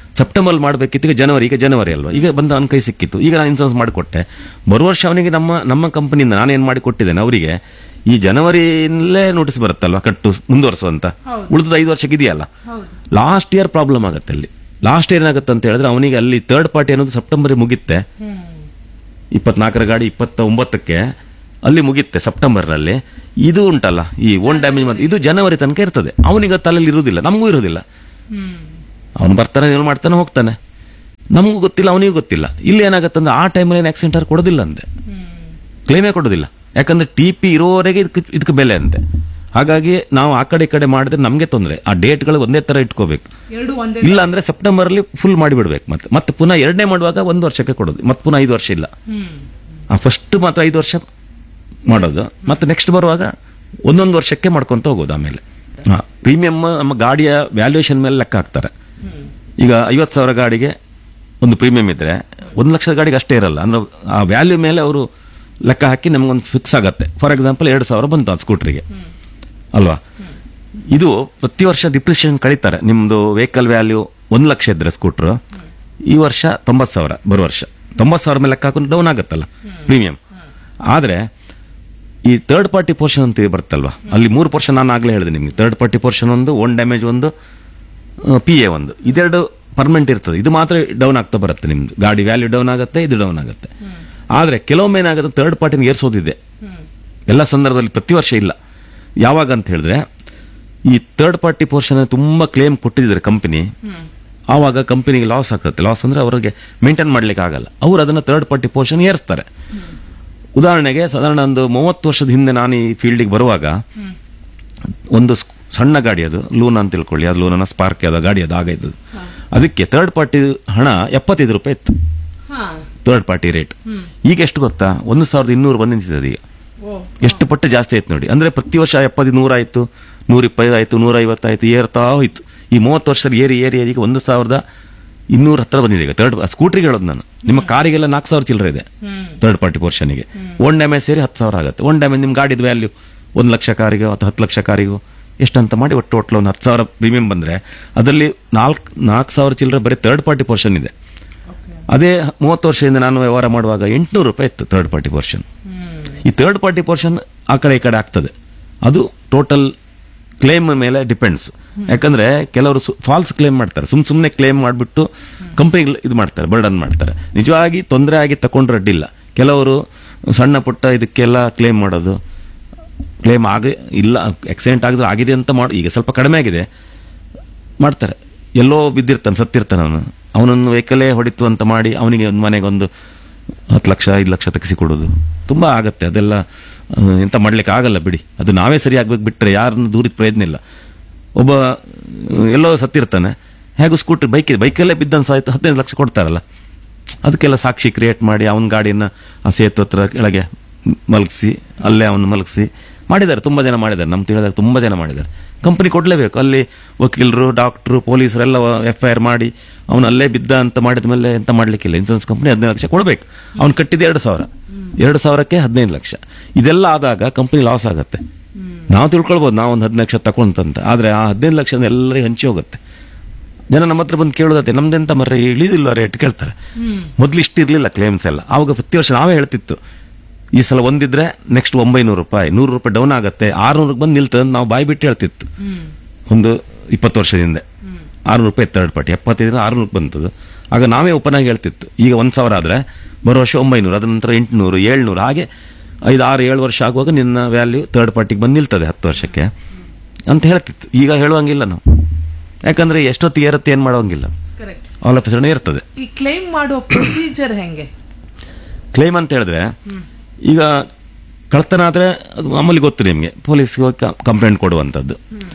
ಸೆಪ್ಟೆಂಬರ್ ಮಾಡಬೇಕಿತ್ತು ಈಗ ಜನವರಿ ಈಗ ಜನವರಿ ಅಲ್ವಾ ಈಗ ಬಂದ ನನ್ನ ಕೈ ಸಿಕ್ಕಿತ್ತು ಈಗ ನಾನು ಇನ್ಸೂರೆನ್ಸ್ ಮಾಡಿಕೊಟ್ಟೆ ಬರುವ ವರ್ಷ ಅವನಿಗೆ ನಮ್ಮ ನಮ್ಮ ಕಂಪನಿಯಿಂದ ನಾನೇನು ಮಾಡಿ ಕೊಟ್ಟಿದ್ದೇನೆ ಅವರಿಗೆ ಈ ಜನವರಿಯಲ್ಲೇ ನೋಟಿಸ್ ಬರುತ್ತಲ್ವಾ ಕಟ್ಟು ಮುಂದುವರಿಸುವಂತ ಉಳಿದ ಐದು ವರ್ಷಕ್ಕೆ ಇದೆಯಲ್ಲ ಲಾಸ್ಟ್ ಇಯರ್ ಪ್ರಾಬ್ಲಮ್ ಆಗುತ್ತೆ ಅಲ್ಲಿ ಲಾಸ್ಟ್ ಇಯರ್ ಏನಾಗುತ್ತೆ ಅಂತ ಹೇಳಿದ್ರೆ ಅವನಿಗೆ ಅಲ್ಲಿ ಥರ್ಡ್ ಪಾರ್ಟಿ ಅನ್ನೋದು ಸೆಪ್ಟೆಂಬರ್ ಮುಗಿತ್ತೆ ಇಪ್ಪತ್ನಾಲ್ಕರ ಗಾಡಿ ಇಪ್ಪತ್ತ ಒಂಬತ್ತಕ್ಕೆ ಅಲ್ಲಿ ಮುಗಿತ್ತೆ ಸೆಪ್ಟೆಂಬರ್ನಲ್ಲಿ ಇದು ಉಂಟಲ್ಲ ಈ ಓನ್ ಡ್ಯಾಮೇಜ್ ಇದು ಜನವರಿ ತನಕ ಇರ್ತದೆ ಅವನಿಗೆ ತಲೆಯಲ್ಲಿ ಇರುವುದಿಲ್ಲ ನಮಗೂ ಇರುವುದಿಲ್ಲ ಅವನು ಬರ್ತಾನೆ ಏನು ಮಾಡ್ತಾನೆ ಹೋಗ್ತಾನೆ ನಮಗೂ ಗೊತ್ತಿಲ್ಲ ಅವನಿಗೂ ಗೊತ್ತಿಲ್ಲ ಇಲ್ಲಿ ಏನಾಗತ್ತಂದ್ರೆ ಆ ಟೈಮಲ್ಲಿ ಏನು ಆಕ್ಸಿಡೆಂಟ್ ಆರ್ ಕೊಡೋದಿಲ್ಲ ಅಂತೆ ಕ್ಲೇಮೇ ಕೊಡೋದಿಲ್ಲ ಯಾಕಂದ್ರೆ ಟಿ ಪಿ ಇರೋವರೆಗೆ ಇದಕ್ಕೆ ಇದಕ್ಕೆ ಬೆಲೆ ಅಂತೆ ಹಾಗಾಗಿ ನಾವು ಆ ಕಡೆ ಈ ಕಡೆ ಮಾಡಿದ್ರೆ ನಮಗೆ ತೊಂದರೆ ಆ ಡೇಟ್ಗಳು ಒಂದೇ ತರ ಇಟ್ಕೋಬೇಕು ಎರಡು ಒಂದೇ ಇಲ್ಲ ಅಂದ್ರೆ ಸೆಪ್ಟೆಂಬರ್ ಅಲ್ಲಿ ಫುಲ್ ಮಾಡಿಬಿಡ್ಬೇಕು ಮತ್ತೆ ಮತ್ತೆ ಪುನಃ ಎರಡನೇ ಮಾಡುವಾಗ ಒಂದು ವರ್ಷಕ್ಕೆ ಕೊಡೋದು ಮತ್ತೆ ಪುನಃ ಐದು ವರ್ಷ ಇಲ್ಲ ಆ ಫಸ್ಟ್ ಮಾತ್ರ ಐದು ವರ್ಷ ಮಾಡೋದು ಮತ್ತೆ ನೆಕ್ಸ್ಟ್ ಬರುವಾಗ ಒಂದೊಂದು ವರ್ಷಕ್ಕೆ ಮಾಡ್ಕೊಂತ ಹೋಗೋದು ಆಮೇಲೆ ಪ್ರೀಮಿಯಂ ನಮ್ಮ ಗಾಡಿಯ ವ್ಯಾಲ್ಯೂಯೇಷನ್ ಮೇಲೆ ಲೆಕ್ಕ ಹಾಕ್ತಾರೆ ಈಗ ಐವತ್ತು ಸಾವಿರ ಗಾಡಿಗೆ ಒಂದು ಪ್ರೀಮಿಯಂ ಇದ್ರೆ ಒಂದು ಲಕ್ಷದ ಗಾಡಿಗೆ ಅಷ್ಟೇ ಇರಲ್ಲ ಅಂದ್ರೆ ಆ ವ್ಯಾಲ್ಯೂ ಮೇಲೆ ಅವರು ಲೆಕ್ಕ ಹಾಕಿ ನಮಗೊಂದು ಫಿಕ್ಸ್ ಆಗತ್ತೆ ಫಾರ್ ಎಕ್ಸಾಂಪಲ್ ಎರಡು ಸಾವಿರ ಬಂತು ಅದು ಸ್ಕೂಟ್ರಿಗೆ ಅಲ್ವಾ ಇದು ಪ್ರತಿ ವರ್ಷ ಡಿಪ್ರಿಸಿಯೇಷನ್ ಕಳೀತಾರೆ ನಿಮ್ದು ವೆಹಿಕಲ್ ವ್ಯಾಲ್ಯೂ ಒಂದು ಲಕ್ಷ ಇದ್ರೆ ಸ್ಕೂಟ್ರ್ ಈ ವರ್ಷ ತೊಂಬತ್ತು ಸಾವಿರ ಬರೋ ವರ್ಷ ತೊಂಬತ್ತು ಸಾವಿರ ಮೇಲೆ ಲೆಕ್ಕ ಹಾಕೊಂಡು ಡೌನ್ ಆಗುತ್ತಲ್ಲ ಪ್ರೀಮಿಯಂ ಆದ್ರೆ ಈ ಥರ್ಡ್ ಪಾರ್ಟಿ ಪೋರ್ಷನ್ ಅಂತ ಬರುತ್ತಲ್ವಾ ಅಲ್ಲಿ ಮೂರು ಪೋರ್ಷನ್ ನಾನು ಆಗ್ಲೇ ಹೇಳಿದೆ ನಿಮ್ಗೆ ಥರ್ಡ್ ಪಾರ್ಟಿ ಪೋರ್ಷನ್ ಒಂದು ಓನ್ ಡ್ಯಾಮೇಜ್ ಒಂದು ಪಿ ಎ ಒಂದು ಇದೆರಡು ಪರ್ಮನೆಂಟ್ ಇರ್ತದೆ ಇದು ಮಾತ್ರ ಡೌನ್ ಆಗ್ತಾ ಬರುತ್ತೆ ನಿಮ್ದು ಗಾಡಿ ವ್ಯಾಲ್ಯೂ ಡೌನ್ ಆಗುತ್ತೆ ಇದು ಡೌನ್ ಆಗುತ್ತೆ ಆದ್ರೆ ಕೆಲವೊಮ್ಮೆ ಏನಾಗುತ್ತೆ ಥರ್ಡ್ ಪಾರ್ಟಿನ ಏರ್ಸೋದಿದೆ ಎಲ್ಲ ಸಂದರ್ಭದಲ್ಲಿ ಪ್ರತಿ ವರ್ಷ ಇಲ್ಲ ಯಾವಾಗ ಅಂತ ಹೇಳಿದ್ರೆ ಈ ಥರ್ಡ್ ಪಾರ್ಟಿ ಪೋರ್ಷನ್ ತುಂಬಾ ಕ್ಲೇಮ್ ಕೊಟ್ಟಿದ್ದಾರೆ ಕಂಪನಿ ಆವಾಗ ಕಂಪನಿಗೆ ಲಾಸ್ ಆಗ್ತದೆ ಲಾಸ್ ಅಂದ್ರೆ ಅವರಿಗೆ ಮೇಂಟೈನ್ ಮಾಡ್ಲಿಕ್ಕೆ ಆಗಲ್ಲ ಅವರು ಅದನ್ನ ಥರ್ಡ್ ಪಾರ್ಟಿ ಪೋರ್ಷನ್ ಏರಿಸ್ತಾರೆ ಉದಾಹರಣೆಗೆ ಸಾಧಾರಣ ಒಂದು ಮೂವತ್ತು ವರ್ಷದ ಹಿಂದೆ ನಾನು ಈ ಫೀಲ್ಡಿಗೆ ಬರುವಾಗ ಒಂದು ಸ್ಕ್- ಸಣ್ಣ ಗಾಡಿ ಅದು ಲೂನ್ ಅಂತ ತಿಳ್ಕೊಳ್ಳಿ ಅದು ಲೂನನ ಸ್ಪಾರ್ಕ್ ಯಾವ್ದೋ ಗಾಡಿ ಅದು ಆಗ ಇದ್ದದ್ದು ಅದಕ್ಕೆ ಥರ್ಡ್ ಪಾರ್ಟಿ ಹಣ ಎಪ್ಪತ್ತೈದು ರೂಪಾಯಿ ಇತ್ತು ಹಾ ಥರ್ಡ್ ಪಾರ್ಟಿ ರೇಟ್ ಈಗ ಎಷ್ಟು ಗೊತ್ತಾ ಒಂದು ಸಾವಿರದ ಇನ್ನೂರು ಬಂದು ನಿಂತಿದೆ ಈಗ ಓ ಎಷ್ಟು ಪಟ್ಟು ಜಾಸ್ತಿ ಆಯ್ತು ನೋಡಿ ಅಂದ್ರೆ ಪ್ರತಿ ವರ್ಷ ಎಪ್ಪತ್ತು ನೂರಾಯ್ತು ನೂರ ಇಪ್ಪತ್ತೈದು ಆಯ್ತು ನೂರ ಐವತ್ತಾಯ್ತು ಏರ್ತಾ ಹೋಯ್ತು ಈ ಮೂವತ್ತು ವರ್ಷದಲ್ಲಿ ಏರಿ ಏರಿ ಏರಿ ಈಗ ಒಂದು ಸಾವಿರದ ಇನ್ನೂರ ಹತ್ರ ಬಂದಿದೆ ಈಗ ಥರ್ಡ್ ಸ್ಕೂಟ್ರಿಗೆ ಹೇಳೋದು ನಾನು ನಿಮ್ಮ ಕಾರಿಗೆಲ್ಲ ನಾಲ್ಕು ಸಾವಿರ ಚಿಲ್ಲರೆ ಇದೆ ಥರ್ಡ್ ಪಾರ್ಟಿ ಪೋರ್ಷನ್ಗೆ ಒನ್ ಡ್ಯಾಮೇಜ್ ಸೇರಿ ಹತ್ತು ಸಾವಿರ ಆಗುತ್ತೆ ಒನ್ ಡ್ಯಾಮೇಜ್ ನಿಮ್ಮ ಗಾಡಿದ ವ್ಯಾಲ್ಯೂ ಒಂದು ಲಕ್ಷ ಕಾರಿಗೋ ಅಥವಾ ಹತ್ತು ಲಕ್ಷ ಕಾರಿಗೋ ಎಷ್ಟಂತ ಮಾಡಿ ಒಟ್ಟು ಟೋಟಲ್ ಒಂದು ಹತ್ತು ಸಾವಿರ ಪ್ರೀಮಿಯಂ ಬಂದ್ರೆ ಅದರಲ್ಲಿ ನಾಲ್ಕು ನಾಲ್ಕು ಸಾವಿರ ಚಿಲ್ಲರೆ ಬರೀ ಥರ್ಡ್ ಪಾರ್ಟಿ ಪೋರ್ಷನ್ ಇದೆ ಅದೇ ಮೂವತ್ತು ವರ್ಷದಿಂದ ನಾನು ವ್ಯವಹಾರ ಮಾಡುವಾಗ ಎಂಟುನೂರು ರೂಪಾಯಿ ಇತ್ತು ಥರ್ಡ್ ಪಾರ್ಟಿ ಪೋರ್ಷನ್ ಈ ಥರ್ಡ್ ಪಾರ್ಟಿ ಪೋರ್ಷನ್ ಆ ಕಡೆ ಈ ಕಡೆ ಆಗ್ತದೆ ಅದು ಟೋಟಲ್ ಕ್ಲೇಮ್ ಮೇಲೆ ಡಿಪೆಂಡ್ಸ್ ಯಾಕಂದ್ರೆ ಕೆಲವರು ಫಾಲ್ಸ್ ಕ್ಲೇಮ್ ಮಾಡ್ತಾರೆ ಸುಮ್ ಸುಮ್ಮನೆ ಕ್ಲೇಮ್ ಮಾಡಿಬಿಟ್ಟು ಕಂಪನಿಗೆ ಇದು ಮಾಡ್ತಾರೆ ಬರ್ಡನ್ ಮಾಡ್ತಾರೆ ನಿಜವಾಗಿ ತೊಂದರೆ ಆಗಿ ತಕೊಂಡ್ರೆ ಅಡ್ಡಿಲ್ಲ ಕೆಲವರು ಸಣ್ಣ ಪುಟ್ಟ ಇದಕ್ಕೆಲ್ಲ ಕ್ಲೇಮ್ ಮಾಡೋದು ಕ್ಲೇಮ್ ಆಗ ಇಲ್ಲ ಆಕ್ಸಿಡೆಂಟ್ ಆಗಿದ್ರೆ ಆಗಿದೆ ಅಂತ ಮಾಡಿ ಈಗ ಸ್ವಲ್ಪ ಕಡಿಮೆ ಆಗಿದೆ ಮಾಡ್ತಾರೆ ಎಲ್ಲೋ ಬಿದ್ದಿರ್ತಾನೆ ಸತ್ತಿರ್ತಾನೆ ಅವನು ಅವನನ್ನು ವೆಹಿಕಲೇ ಹೊಡಿತು ಅಂತ ಮಾಡಿ ಅವನಿಗೆ ಒಂದು ಮನೆಗೆ ಒಂದು ಹತ್ತು ಲಕ್ಷ ಐದು ಲಕ್ಷ ತೆಗೆಸಿ ಕೊಡೋದು ತುಂಬ ಆಗತ್ತೆ ಅದೆಲ್ಲ ಆ, ಎಂತ ಮಾಡ್ಲಿಕ್ಕೆ ಆಗಲ್ಲ ಬಿಡಿ ಅದು ನಾವೇ ಸರಿ ಆಗ್ಬೇಕು ಬಿಟ್ರೆ ಯಾರನ್ನು ದೂರಿದ ಪ್ರಯೋಜನ ಇಲ್ಲ ಒಬ್ಬ ಆ, ಎಲ್ಲೋ ಸತ್ತಿರ್ತಾನೆ ಹೇಗೂ ಸ್ಕೂಟರ್ ಬೈಕ್ ಬೈಕಲ್ಲೇ ಬಿದ್ದನ್ ಸಾಯ್ತು ಹದಿನೈದು ಲಕ್ಷ ಕೊಡ್ತಾರಲ್ಲ ಅದಕ್ಕೆಲ್ಲ ಸಾಕ್ಷಿ ಕ್ರಿಯೇಟ್ ಮಾಡಿ ಅವನ ಗಾಡಿಯನ್ನ ಆ ಸೇತು ಹತ್ರ ಕೆಳಗೆ ಮಲಗಿಸಿ ಅಲ್ಲೇ ಅವನು ಮಲಗಿಸಿ ಮಾಡಿದ್ದಾರೆ ತುಂಬಾ ಜನ ಮಾಡಿದ್ದಾರೆ ನಮ್ಮ ತಿಳಿದಾಗ ತುಂಬಾ ಜನ ಮಾಡಿದ್ದಾರೆ ಕಂಪನಿ ಕೊಡ್ಲೇಬೇಕು ಅಲ್ಲಿ ವಕೀಲರು ಡಾಕ್ಟ್ರು ಪೊಲೀಸರು ಎಲ್ಲ ಎಫ್ ಐ ಆರ್ ಮಾಡಿ ಅವನು ಅಲ್ಲೇ ಬಿದ್ದ ಅಂತ ಮಾಡಿದ ಮೇಲೆ ಎಂತ ಮಾಡ್ಲಿಕ್ಕಿಲ್ಲ ಇನ್ಸೂರೆನ್ಸ್ ಕಂಪನಿ ಹದಿನೈದು ಲಕ್ಷ ಕೊಡಬೇಕು ಅವ್ನು ಕಟ್ಟಿದ ಎರಡು ಸಾವಿರ ಎರಡು ಸಾವಿರಕ್ಕೆ ಹದಿನೈದು ಲಕ್ಷ ಇದೆಲ್ಲ ಆದಾಗ ಕಂಪನಿ ಲಾಸ್ ಆಗುತ್ತೆ ನಾವು ತಿಳ್ಕೊಳ್ಬೋದು ನಾವು ಒಂದು ಹದಿನೈದು ಲಕ್ಷ ತಗೊಂತಂತ ಆದ್ರೆ ಆ ಹದಿನೈದು ಲಕ್ಷ ಎಲ್ಲರಿಗೂ ಹಂಚಿ ಹೋಗುತ್ತೆ ಜನ ನಮ್ಮ ಹತ್ರ ಬಂದು ಕೇಳೋದತ್ತೆ ನಮ್ದೆಂತ ಮರ್ರೆ ಇಳಿದಿಲ್ಲ ರೇಟ್ ಕೇಳ್ತಾರೆ ಮೊದ್ಲು ಇಷ್ಟು ಇರ್ಲಿಲ್ಲ ಕ್ಲೇಮ್ಸ್ ಎಲ್ಲ ಆವಾಗ ಪ್ರತಿ ವರ್ಷ ನಾವೇ ಹೇಳ್ತಿತ್ತು ಈ ಸಲ ಒಂದಿದ್ರೆ ನೆಕ್ಸ್ಟ್ ಒಂಬೈನೂರು ರೂಪಾಯಿ ನೂರು ರೂಪಾಯಿ ಡೌನ್ ಆಗುತ್ತೆ ಆರ್ನೂರಕ್ಕೆ ಬಂದು ನಿಲ್ತದೆ ಅಂತ ನಾವು ಬಾಯಿ ಬಿಟ್ಟು ಹೇಳ್ತಿತ್ತು ಒಂದು ಇಪ್ಪತ್ತು ವರ್ಷದಿಂದ ಆರ್ನೂರು ರೂಪಾಯಿ ಥರ್ಡ್ ಪಾರ್ಟಿ ಎಪ್ಪತ್ತೈದರಿಂದ ಆರ್ನೂರಕ್ಕೆ ಬಂತದ್ದು ಆಗ ನಾವೇ ಓಪನ್ ಆಗಿ ಹೇಳ್ತಿತ್ತು ಈಗ ಒಂದು ಸಾವಿರ ಆದ್ರೆ ಬರೋ ವರ್ಷ ಒಂಬೈನೂರು ಅದ್ರ ನಂತರ ಎಂಟುನೂರು ಏಳ್ನೂರು ಹಾಗೆ ಐದು ಆರು ಏಳು ವರ್ಷ ಆಗುವಾಗ ನಿನ್ನ ವ್ಯಾಲ್ಯೂ ಥರ್ಡ್ ಪಾರ್ಟಿಗೆ ಬಂದು ನಿಲ್ತದೆ ಹತ್ತು ವರ್ಷಕ್ಕೆ ಅಂತ ಹೇಳ್ತಿತ್ತು ಈಗ ಹೇಳುವಂಗಿಲ್ಲ ನಾವು ಯಾಕಂದ್ರೆ ಎಷ್ಟೊತ್ತಿಗೆ ಏರುತ್ತೆ ಏನು ಮಾಡೋಂಗಿಲ್ಲ ಕರೆಕ್ಟ್ ಅವಲಂಬಿಸಣೆ ಇರ್ತದೆ ಈ ಕ್ಲೈಮ್ ಮಾಡುವ ಪ್ರೊಸೀಜರ್ ಹೆಂಗೆ ಕ್ಲೈಮ್ ಅಂತ ಹೇಳಿದ್ರೆ ಈಗ ಕಳ್ತನ ಆದ್ರೆ ಅದು ಮಾಮೂಲಿ ಗೊತ್ತು ನಿಮಗೆ ಪೊಲೀಸ್ಗೆ ಹೋಗಿ ಕಂಪ್ಲೇಂಟ್ ಕೊಡುವಂಥದ್ದು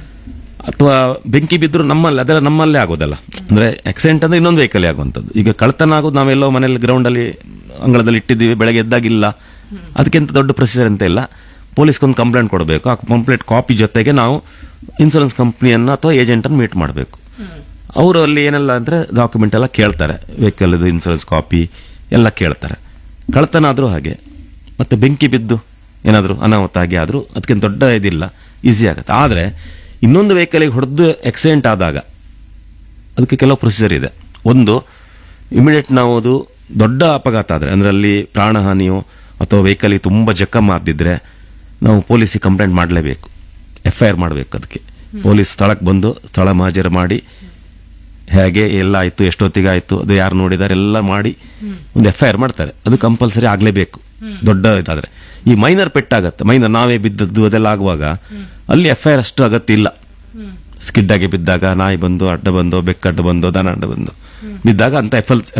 ಅಥವಾ ಬೆಂಕಿ ಬಿದ್ದರೂ ನಮ್ಮಲ್ಲಿ ಅದೆಲ್ಲ ನಮ್ಮಲ್ಲೇ ಆಗೋದಲ್ಲ ಅಂದ್ರೆ ಆಕ್ಸಿಡೆಂಟ್ ಅಂದ್ರೆ ಇನ್ನೊಂದು ವೆಹಿಕಲ್ ಆಗುವಂಥದ್ದು ಈಗ ಕಳ್ತನ ಆಗೋದು ನಾವೆಲ್ಲೋ ಮನೇಲಿ ಗ್ರೌಂಡ್ ಅಲ್ಲಿ ಅಂಗಳದಲ್ಲಿ ಇಟ್ಟಿದ್ದೀವಿ ಬೆಳಗ್ಗೆ ಎದ್ದಾಗಿಲ್ಲ ಅದಕ್ಕಿಂತ ದೊಡ್ಡ ಪ್ರೊಸೀಜರ್ ಅಂತ ಇಲ್ಲ ಪೊಲೀಸ್ಗೊಂದು ಕಂಪ್ಲೇಂಟ್ ಕೊಡಬೇಕು ಆ ಕಂಪ್ಲೇಂಟ್ ಕಾಪಿ ಜೊತೆಗೆ ನಾವು ಇನ್ಸೂರೆನ್ಸ್ ಕಂಪ್ನಿಯನ್ನ ಅಥವಾ ಏಜೆಂಟ್ ಅನ್ನು ಮೀಟ್ ಮಾಡಬೇಕು ಅವರು ಅಲ್ಲಿ ಏನೆಲ್ಲ ಅಂದ್ರೆ ಡಾಕ್ಯುಮೆಂಟ್ ಎಲ್ಲ ಕೇಳ್ತಾರೆ ವೆಹಿಕಲ್ ಇನ್ಸೂರೆನ್ಸ್ ಕಾಪಿ ಎಲ್ಲ ಕೇಳ್ತಾರೆ ಕಳ್ತನ ಆದ್ರೂ ಹಾಗೆ ಮತ್ತೆ ಬೆಂಕಿ ಬಿದ್ದು ಏನಾದರೂ ಅನಾಹುತ ಆಗಿ ಆದ್ರೂ ಅದಕ್ಕಿಂತ ದೊಡ್ಡ ಇದಿಲ್ಲ ಈಸಿ ಆಗುತ್ತೆ ಆದ್ರೆ ಇನ್ನೊಂದು ವೆಹಿಕಲ್ಗೆ ಹೊಡೆದು ಆಕ್ಸಿಡೆಂಟ್ ಆದಾಗ ಅದಕ್ಕೆ ಕೆಲವು ಪ್ರೊಸೀಜರ್ ಇದೆ ಒಂದು ಇಮಿಡಿಯೇಟ್ ನಾವು ಅದು ದೊಡ್ಡ ಅಪಘಾತ ಆದರೆ ಅಂದ್ರೆ ಅಲ್ಲಿ ಪ್ರಾಣಹಾನಿಯೋ ಅಥವಾ ವೆಹಿಕಲ್ ತುಂಬ ಜಖಮ್ ಆದಿದ್ರೆ ನಾವು ಪೊಲೀಸಿಗೆ ಕಂಪ್ಲೇಂಟ್ ಮಾಡಲೇಬೇಕು ಎಫ್ ಐ ಆರ್ ಮಾಡಬೇಕು ಅದಕ್ಕೆ ಪೊಲೀಸ್ ಸ್ಥಳಕ್ಕೆ ಬಂದು ಸ್ಥಳ ಮಹಾಜರು ಮಾಡಿ ಹೇಗೆ ಎಲ್ಲ ಆಯ್ತು ಎಷ್ಟೊತ್ತಿಗೆ ಆಯ್ತು ಅದು ಯಾರು ನೋಡಿದಾರೆ ಎಲ್ಲ ಮಾಡಿ ಒಂದು ಎಫ್ ಐ ಆರ್ ಮಾಡ್ತಾರೆ ಅದು ಕಂಪಲ್ಸರಿ ಆಗಲೇಬೇಕು ದೊಡ್ಡ ಇದಾದ್ರೆ ಈ ಮೈನರ್ ಪೆಟ್ಟಾಗತ್ತೆ ಮೈನರ್ ನಾವೇ ಬಿದ್ದದ್ದು ಅದೆಲ್ಲ ಆಗುವಾಗ ಅಲ್ಲಿ ಎಫ್ ಐ ಆರ್ ಅಷ್ಟು ಅಗತ್ಯ ಇಲ್ಲ ಸ್ಕಿಡ್ ಆಗಿ ಬಿದ್ದಾಗ ನಾಯಿ ಬಂದು ಅಡ್ಡ ಬಂದು ಬೆಕ್ಕಡ್ಡ ಬಂದು ದನ ಅಡ್ಡ ಬಂದು ಬಿದ್ದಾಗ ಅಂತ ಎಫ್ ಎಲ್